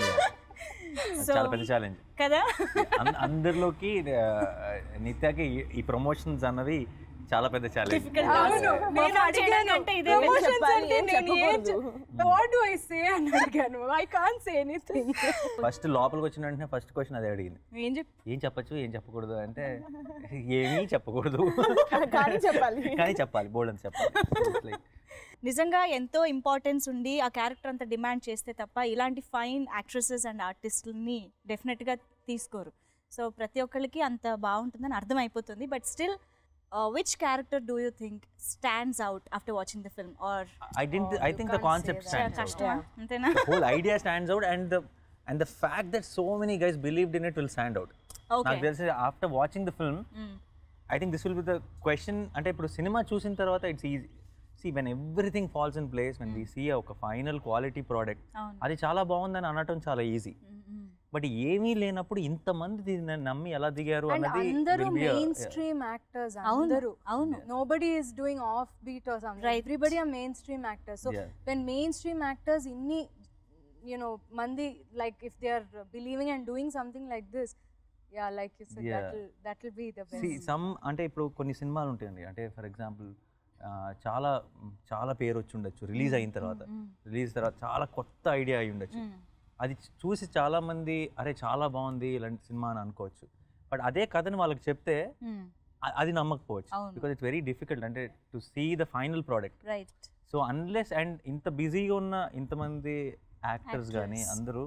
సో చాలా పెద్ద ఛాలెంజ్ కదా అందరిలోకి ఆ, నిత్యాకి ఈ- ఈ ప్రమోషన్స్ అన్నది చాలా పెద్ద ఛాలెంజ్ డిఫికల్ట్ అవును నేను అడిగాను అంటే ఇదే ఏం Promotions చెప్పాలి, అంటే ఏం నేను ఏం చెప్పకూడదు. వాట్ డు ఐ సే అని అడిగాను I can say anything first లోపలికి వచ్చిన వెంటనే ఫస్ట్ క్వశ్చన్ అదే అడిగింది ఏం చెప్ ఏం చెప్పచ్చు ఏం చెప్పకూడదు అంటే ఏమీ చెప్పకూడదు కానీ చెప్పాలి కానీ చెప్పాలి బోల్డ్ అని చెప్పాలి లైక్ నిజంగా ఎంతో ఇంపార్టెన్స్ ఉండి ఆ క్యారెక్టర్ అంత డిమాండ్ చేస్తే తప్ప ఇలాంటి ఫైన్ యాక్ట్రెసెస్ అండ్ ఆర్టిస్టులని డెఫినెట్గా తీసుకోరు సో ప్రతి ఒక్కరికి అంత బాగుంటుందని అర్థమైపోతుంది but still which character do you think stands out after watching the film or I didn't I think the concept stands out కష్టమా అంతేనా the whole idea stands out and the and the fact that so many guys believed in it will stand out Okay. నాకు తెలిసి after watching the film I think this will be the question అంటే ఇప్పుడు సినిమా చూసిన తర్వాత it's easy see when everything falls in place when we see ఒక final quality product అవును. అది చాలా బాగుందని అనటం చాలా ఈజీ బట్ ఏమీ లేనప్పుడు ఇంతమంది దీన్ని నమ్మి ఎలా దిగారు అండ్ అన్నది అందరూ will be a- main yeah. Stream actors అవును అందరూ అవును nobody is doing off beat or something Right. everybody are mainstream actors so Yeah. when mainstream actors inni you know mandi like if they are believing and doing something like this yeah like you said Yeah. that will that will be the best See, some అంటే ఇప్పుడు కొన్ని సినిమాలు ఉంటాయండి అంటే for example చాలా చాలా పేరు వచ్చి ఉండొచ్చు రిలీజ్ అయిన తర్వాత రిలీజ్ తర్వాత చాలా కొత్త ఐడియా అయి ఉండొచ్చు అది చూసి చాలా మంది అరే చాలా బాగుంది ఇలాంటి సినిమా అని అనుకోవచ్చు బట్ అదే కథని వాళ్ళకి చెప్తే అ- అది నమ్మకపోవచ్చు అవును. బికాజ్ ఇట్స్ వెరీ డిఫికల్ట్ అంటే to see the final product right so unless and ఇంత బిజీగా ఉన్న ఇంతమంది యాక్టర్స్ కానీ Actors. అందరూ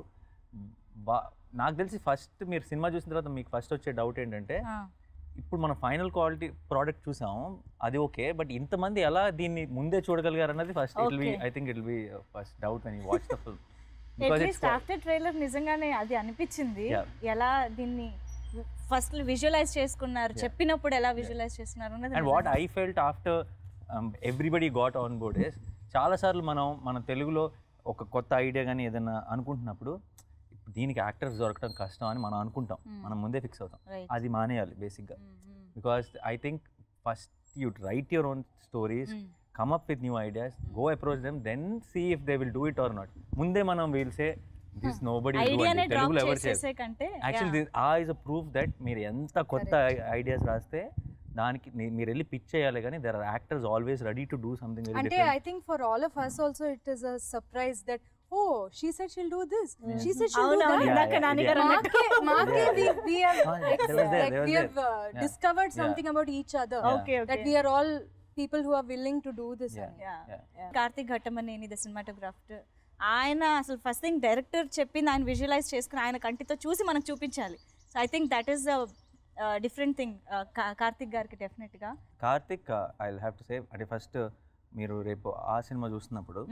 బా నాకు తెలిసి ఫస్ట్ మీరు సినిమా చూసిన తర్వాత మీకు ఫస్ట్ వచ్చే డౌట్ ఏంటంటే ఇప్పుడు మనం ఫైనల్ క్వాలిటీ ప్రోడక్ట్ చూసాము అది ఓకే బట్ ఇంతమంది ఎలా దీన్ని ముందే చూడగలిగారు అన్నది first it be Okay. I think it be first doubt when you watch the film because at least it's after trailer నిజంగానే అది అనిపించింది Yeah. ఎలా దీన్ని ఫస్ట్ విజువలైజ్ చేసుకున్నారు Yeah. చెప్పినప్పుడు ఎలా విజువలైజ్ చేస్తున్నారు అన్నది అండ్ వాట్ నిజంగా. I felt after everybody got on board is చాలాసార్లు మనం మన తెలుగులో ఒక కొత్త ఐడియా కానీ ఏదైనా అనుకుంటున్నప్పుడు ఇప్పుడు దీనికి యాక్టర్స్ దొరకడం కష్టం అని మనం అనుకుంటాం Hmm. మనం ముందే ఫిక్స్ అవుతాం Right. అది మానేయాలి బేసిక్గా Mm, mm, because I think first you write your own stories mm. Come up with new ideas go approach them then see if they will do it or not ముందే మనం we'll say this nobody ఐడియానే drop తెలుగులో ఎవరు చేయరు చేసే కంటే actually ఆ is a proof that మీరు ఎంత కొత్త ఐడియాస్ రాస్తే దానికి మీ- మీరు వెళ్ళి పిచ్ చేయాలి కానీ there are actors always ready to do something very అంటే I think for all of us also it is a surprise that oh she said she'll do this she said she'll do అవునవును that Yeah, ఇందాక yeah, Nani yeah. Garu అన్నట్టు Marke, Marke, we, we have, Ah, yeah, they was there, like, they was we there. have uh, Yeah. discovered Yeah. something about each other. Yeah. Okay That okay we are all people who are willing to do this. Yeah. and- Yeah. Karthik Ghattamaneni the cinematographer ఆయన అసలు first thing director చెప్పింది ఆయన visualise చేసుకుని ఆయన కంటితో చూసి మనకు చూపించాలి so I think that is different thing Karthik గారికి డెఫినెట్గా Karthik I have to say అంటే ఫస్ట్ మీరు రేపు ఆ సినిమా చూస్తున్నప్పుడు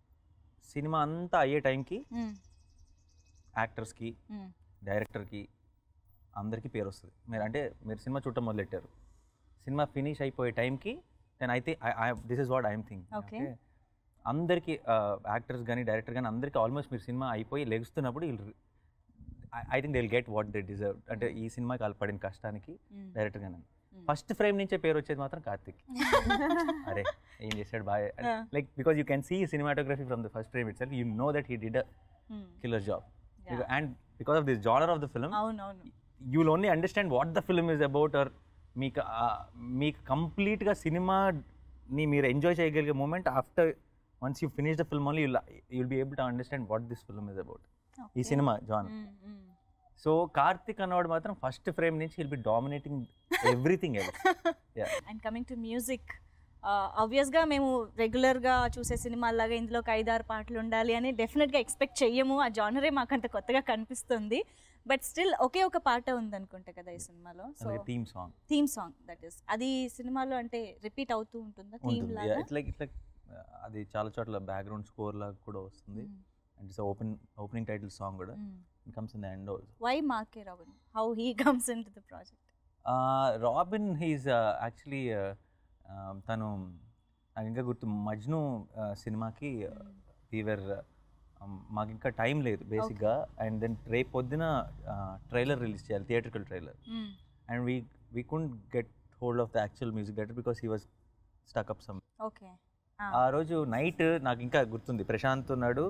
సినిమా అంతా అయ్యే టైంకి యాక్టర్స్కి డైరెక్టర్కి అందరికీ పేరు వస్తుంది మీరు అంటే మీరు సినిమా చూడటం మొదలెట్టారు సినిమా ఫినిష్ అయిపోయే టైంకి నేను అయితే this is what I'm think Okay. అందరికీ యాక్టర్స్ కానీ డైరెక్టర్ కానీ అందరికీ ఆల్మోస్ట్ మీరు సినిమా అయిపోయి లెగుస్తున్నప్పుడు I think they will get what they deserve అంటే ఈ సినిమాకి వాళ్ళు పడిన కష్టానికి డైరెక్టర్ గానే ఫస్ట్ ఫ్రేమ్ నుంచే పేరు వచ్చేది మాత్రం కార్తిక్ అరే ఏం చేశాడు బాగా Yeah. Like because you can see cinematography from the first frame itself you know that he did a killer job and because of this genre of the film అవునవును you will only understand what the film is about or మీకు ఆ- మీకు కంప్లీట్గా సినిమాని మీరు enjoy చేయగలిగే moment after once you finish the film only you'll be able to understand what this film is about ఈ cinema genre so Karthik అన్నవాడు మాత్రం ఫస్ట్ ఫ్రేమ్ నుంచి will be dominating everything else and coming to music ఆబ్వియస్గా మేము రెగ్యులర్గా చూసే సినిమాల్లాగా ఇందులో ఒక ఐదారు పాటలు ఉండాలి అని డెఫినెట్గా ఎక్స్పెక్ట్ చెయ్యము ఆ జానరే మాకు అంత కొత్తగా కనిపిస్తుంది బట్ స్టిల్ ఒకే ఒక పాట ఉందనుకుంటా కదా ఈ సినిమాలో so theme song theme song that is అది సినిమాలో అంటే రిపీట్ అవుతూ ఉంటుందా థీమ్ ఉంటుంది లాగా ఇట్స్ లైక్ ఇట్స్ లైక్ అది చాలా చోట్ల బ్యాక్గ్రౌండ్ స్కోర్ లాగా కూడా వస్తుంది and it's open opening title song కూడా comes in the end also why Mark K Robin how he comes into the project Robin he's actually తను నాకు ఇంకా గుర్తు మజ్ను uh, సినిమాకి వీవర్ మాకు ఇంకా టైం లేదు బేసిక్గా అండ్ దెన్ రేపు పొద్దున ట్రైలర్ రిలీజ్ చేయాలి theatrical trailer and we we couldn't get hold of the actual music director because he was stuck up some okay ఆ రోజు నైట్ నాకు ఇంకా గుర్తుంది ప్రశాంత్ ఉన్నాడు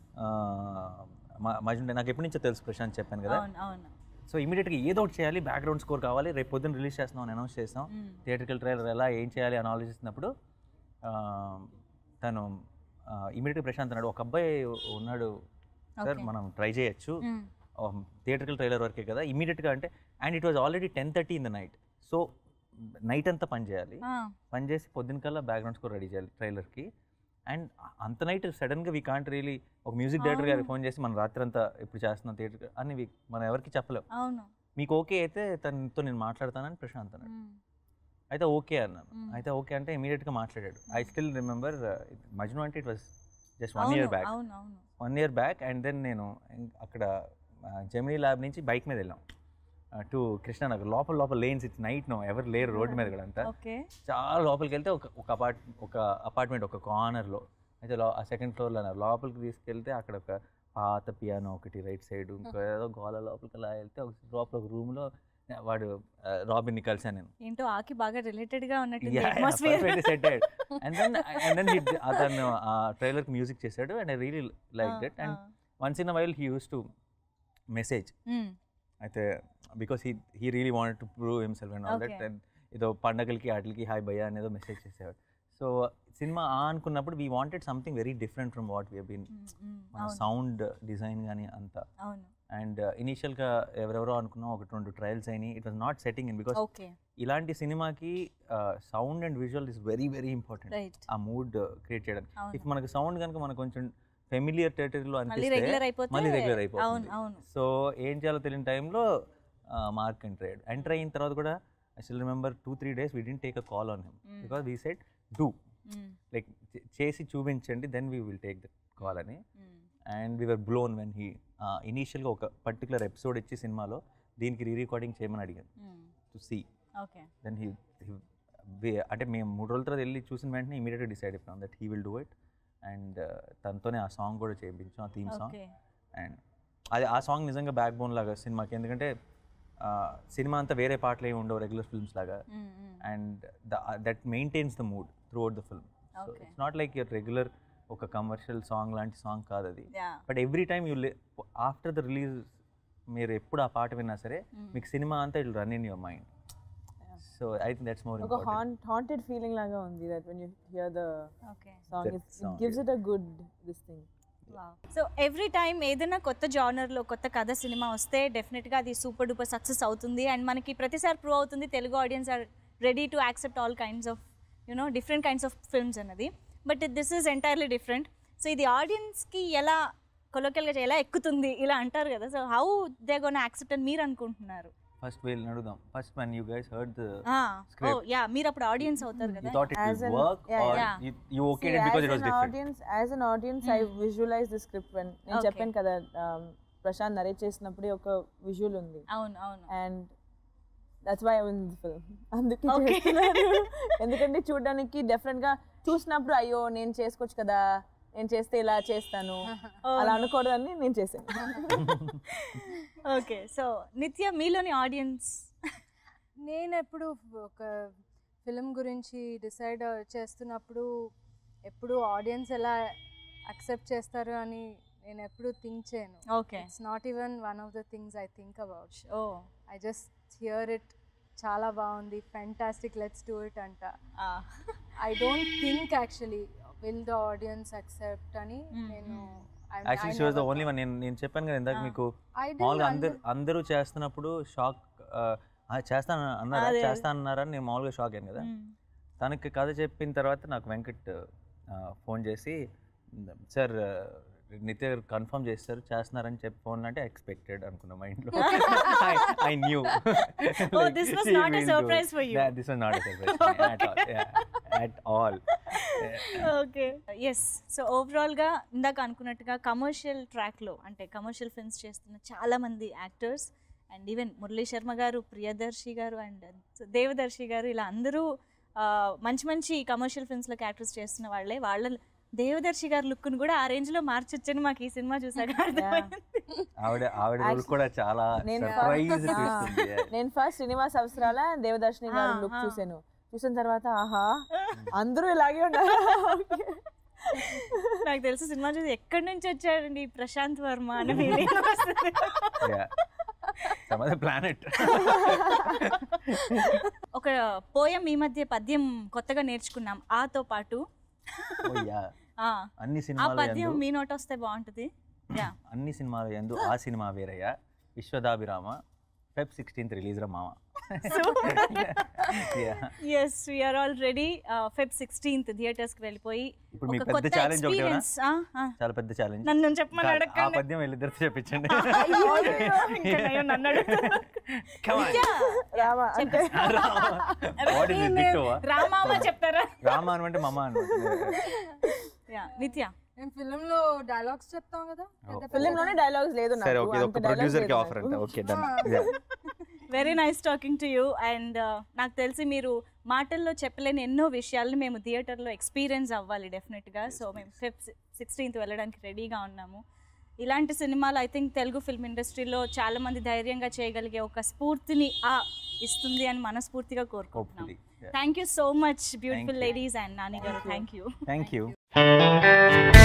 మజ్ను నాకు ఎప్పటి నుంచో తెలుసు ప్రశాంత్ చెప్పాను కదా అవును అవును సో ఇమీడియట్గా ఏదో ఒకటి చేయాలి బ్యాక్గ్రౌండ్ స్కోర్ కావాలి రేపు పొద్దున్న రిలీజ్ చేస్తున్నాం అని అనౌన్స్ చేస్తాం Mm. థియేట్రికల్ ట్రైలర్ ఎలా ఏం చేయాలి అని ఆలోచిస్తున్నప్పుడు ఆ, తను ఇమీడియట్గా ప్రశాంత్ అన్నాడు ఒక అబ్బాయి ఉన్నాడు సార్ Okay. మనం ట్రై చేయొచ్చు Mm. థియేట్రికల్ ట్రైలర్ వరకే కదా ఇమీడియట్గా అంటే and it was already ten thirty in the night so night అంతా పని చేయాలి Ah. పని చేసి పొద్దున కల్లా బ్యాక్గ్రౌండ్ స్కోర్ రెడీ చేయాలి ట్రైలర్కి అండ్ అంత నైట్ సడన్గా వీ కాంట్ రియలీ ఒక మ్యూజిక్ డైరెక్టర్ గారికి ఫోన్ చేసి మనం రాత్రి అంతా ఇప్పుడు చేస్తున్నాం థియేటర్ అని we- మనం ఎవరికి చెప్పలేం అవును మీకు ఓకే అయితే తనతో నేను మాట్లాడతానని ప్రశాంత్ అన్నాడు Mm. అయితే ఓకే అన్నాను Mm. అయితే ఓకే అంటే ఇమీడియట్గా మాట్లాడాడు ఐ స్టిల్ రిమెంబర్ మజ్ను అంటే ఇట్ వాస్ జస్ట్ వన్ అవును ఇయర్ బ్యాక్ అవును అవును one year back and then నేను ఇం- అక్కడ జెమినీ ల్యాబ్ నుంచి బైక్ మీద వెళ్ళాం టు కృష్ణానగర్ లోపల లోపల లేన్స్ ఇట్స్ నైట్ నో ఎవరు లేరు రోడ్డు మీద కూడా అంతా ఓకే చాలా లోపలికి వెళ్తే ఒక ఒక అపార్ట్ ఒక అపార్ట్మెంట్ ఒక కార్నర్లో అయితే లో ఆ సెకండ్ ఫ్లోర్లో అన్నారు లోపలికి తీసుకెళ్తే అక్కడ ఒక పాత పియానో ఒకటి రైట్ సైడ్ ఇంకో ఏదో గోల లోపలికి అలా వెళ్తే ఒక లోపల ఒక రూమ్లో వాడు రాబిన్ని కలిసాను నేను ఏంటో ఆకి బాగా రిలేటెడ్ గా ఉన్నట్టు Yeah, yeah, atmosphere perfectly set it. And then and then he d- అతను ఆ ట్రైలర్ మ్యూజిక్ చేశాడు and I really like that and once in while he use to message అయితే because he he really want to prove himself and all that Okay. And ఏదో పండగలకి వాటికి hi భయ్య అనేదో message చేసేవాడు సో సినిమా ఆ అనుకున్నప్పుడు we wanted something very different from what we been మన అవును సౌండ్ డిజైన్ కానీ అంతా అవును అండ్ ఇనీషియల్గా ఎవరెవరో అనుకున్నాం ఒకటి రెండు ట్రయల్స్ అయినాయి it was not setting in because okay ఇలాంటి సినిమాకి sound and visual is very very important right ఆ మూడ్ క్రియేట్ చేయడానికి అవును. ఇఫ్ మనకి సౌండ్ కనుక మనకు కొంచెం ఫెమిలియర్ టెరిటరీలో మళ్ళీ అనిపిస్తే రెగ్యులర్ అయిపోతే మళ్ళీ రెగ్యులర్ అవును అయిపోతుంది అవును సో ఏం చేయాలో తెలియని టైంలో మార్క్ ఎంటర్ అయ్యాడు ఎంటర్ అయిన తర్వాత కూడా I still remember two three days we didn't take a call on him Mm. Because we set do Mm, like చేసి చూపించండి then we will take the call అని mm. And we're blown when he ఇనీషియల్గా ఒక particular episode ఇచ్చి సినిమాలో దీనికి re recording చేయమని అడిగాను Mm. To see okay then he అంటే మేము మూడు రోజుల తర్వాత వెళ్ళి చూసిన వెంటనే ఇమీడియట్గా డిసైడ్ అయిపోయాం that he will do it and తనతోనే ఆ సాంగ్ కూడా చేయించాం ఆ థీమ్ సాంగ్ ఓకే అండ్ అది ఆ సాంగ్ నిజంగా బ్యాక్ బోన్ లాగా సినిమాకి ఎందుకంటే ఆ, సినిమా అంతా వేరే పాటలు ఏమి ఉండవు రెగ్యులర్ ఫిల్మ్స్ లాగా and that maintains the mood throughout the film so Okay. It's not like your regular ఒక కమర్షియల్ సాంగ్ లాంటి సాంగ్ కాదు అది yeah but every time you after the release మీరు ఎప్పుడు ఆ పాట విన్నా సరే మీకు సినిమా అంతా it run in your mind so I think that's more ఒక ఇంపార్టెంట్ హాంట్ హాంటెడ్ ఫీలింగ్ లాగా ఉంది that when you hear the okay song That it song, gives it a good this thing so every time ఏదైనా కొత్త జానర్లో కొత్త కథ సినిమా వస్తే డెఫినెట్గా అది సూపర్ డూపర్ సక్సెస్ అవుతుంది అండ్ మనకి ప్రతిసారి ప్రూవ్ అవుతుంది Telugu audience are ready to accept all kinds of you know different kinds of films అన్నది but this is entirely different so ఇది ఆడియన్స్కి ఎలా కొలోకల్గా ఎలా ఎక్కుతుంది ఇలా అంటారు కదా so how they gonna accept అని మీరు అనుకుంటున్నారు ఫస్ట్ వీళ్ళు అడుగుదాం first when you guys heard the oh Script. Yeah మీరు అప్పుడు ఆడియన్స్ అవుతారు you కదా thought it As will an- work yeah, or yeah. you, you okayed it because it was different audience as an audience I visualise the script when నేను Okay. చెప్పాను కదా um, Prashanth narrate చేసినప్పుడే ఒక visual ఉంది అవును అవును and that's why win film అందుకే Okay. చేస్తున్నాను ఎందుకంటే చూడడానికి డెఫినెట్ గా చూసినప్పుడు అయ్యో నేను చేసుకోవచ్చు కదా నేను చేస్తే ఇలా చేస్తాను అలా అనకూడదని నేను చేశాను ఓకే సో నిత్య మీలోని ఆడియన్స్ నేను ఎప్పుడు ఒక ఫిలిం గురించి డిసైడ్ చేస్తున్నప్పుడు ఎప్పుడు ఆడియన్స్ ఎలా అక్సెప్ట్ చేస్తారు అని నేను ఎప్పుడు థింక్ చేయను okay it's not even one of the things I think about oh I just hear it చాలా బాగుంది ఫెంటాస్టిక్ లెట్స్ డూ ఇట్ అంట I don't think actually will the audience accept అని నేను I- actually I she was the never only one నేను నేను చెప్పాను కదా ఇందాక Ah. మీకు I didn't మామూలుగా అందరు under- అందరూ చేస్తున్నప్పుడు షాక్ చేస్తాను అన్నారా అదే, అదే. చేస్తా అన్నారని నేను మామూలుగా షాక్ అయ్యాను కదా తనకి కథ చెప్పిన తర్వాత నాకు వెంకట్ ఫోన్ చేసి సార్ నిత్య గారు కన్ఫర్మ్ చేస్తారు చేస్తున్నారని చెప్పి ఫోన్ అంటే ఎక్స్పెక్టెడ్ అనుకున్నా మైండ్లో I knew Oh, this was not a surprise for you. This was not surprise at all okay yes so ఓవరాల్గా ఇందాక అనుకున్నట్టుగా కమర్షియల్ ట్రాక్లో అంటే కమర్షియల్ ఫిల్మ్స్ చేస్తున్న చాలా మంది actors and even Murali Sharma garu Priyadarshi గారు అండ్ దేవదర్శి గారు ఇలా అందరూ ఆ, మంచి మంచి కమర్షియల్ ఫిల్మ్స్లో యాక్టర్స్ చేస్తున్న వాళ్ళే వాళ్ళ దేవదర్శి గారి లుక్ను కూడా ఆ రేంజ్లో మార్చొచ్చని మాకు ఈ సినిమా చూసాక అర్థమైంది ఆవిడ ఆవిడ రోల్ కూడా చాలా నేను సర్ప్రైజ్ first- ఇస్తుంది నేను ఫస్ట్ శ్రీనివాస్ అవసరాల దేవదర్శిని గారి Ah, లుక్ ah. చూసాను చూసిన తర్వాత ఆహా అందరూ ఇలాగే ఉన్నారు నాకు తెలిసి సినిమా చూసి ఎక్కడి నుంచి వచ్చాడండి ఈ ప్రశాంత్ వర్మ అనే ఫీలింగ్ వస్తుంది సమ్ అదర్ ప్లానెట్ ఒక పోయం ఈ మధ్య పద్యం కొత్తగా నేర్చుకున్నాం ఆతో పాటు ఆ, అన్ని ఆ సినిమాలు పద్యం ఎందు మీ నోట్ వస్తే బాగుంటుంది యా అన్ని సినిమాలు ఎందు ఆ సినిమా వేరయ్య విశ్వదాభిరామ ఫెబ్ సిక్స్టీన్త్ రిలీజ్ రా మామ Yeah. Yes we're already Feb sixteenth థియేటర్స్కి వెళ్ళిపోయి ఇప్పుడు మీ ఒక పెద్ద కొత్త ఛాలెంజ్ ఒకటి ఎక్స్పీరియన్స్ చాలా పెద్ద ఛాలెంజ్ నన్ను చెప్పమని ఆ అడగండి పద్యం వెళ్ళిద్దరితో చెప్పించండి ఇంకా నయం నన్ను అడుగుతున్నా. Come on. నిత్య, రామా అంటే What is it, Ditto ఆ? రామామ చెప్తారా రామ అనమంటే మమ అనమాట యా నిత్య మేము ఫిలింలో డైలాగ్స్ చెప్తాం కదా పెద్ద ఫిలిం లోనే డైలాగ్స్ లేదు సరే నాకు ఓకే అంత ఒక dialogues ప్రొడ్యూసర్ కి లేదు ఆఫర్ నాకు. అంట okay done very nice talking to you and నాకు తెలిసి మీరు మాటల్లో చెప్పలేని ఎన్నో విషయాలను మేము థియేటర్లో ఎక్స్పీరియన్స్ అవ్వాలి డెఫినెట్గా సో మేము ఫిఫ్త్ సిక్స్టీన్త్ వెళ్ళడానికి రెడీగా ఉన్నాము ఇలాంటి సినిమాలు ఐ థింక్ తెలుగు ఫిల్మ్ ఇండస్ట్రీలో చాలా మంది ధైర్యంగా చేయగలిగే ఒక స్ఫూర్తిని ఆ ఇస్తుంది అని మనస్ఫూర్తిగా కోరుకుంటున్నాం Hopefully. Thank you so much beautiful you. Ladies and Nani garu thank you thank you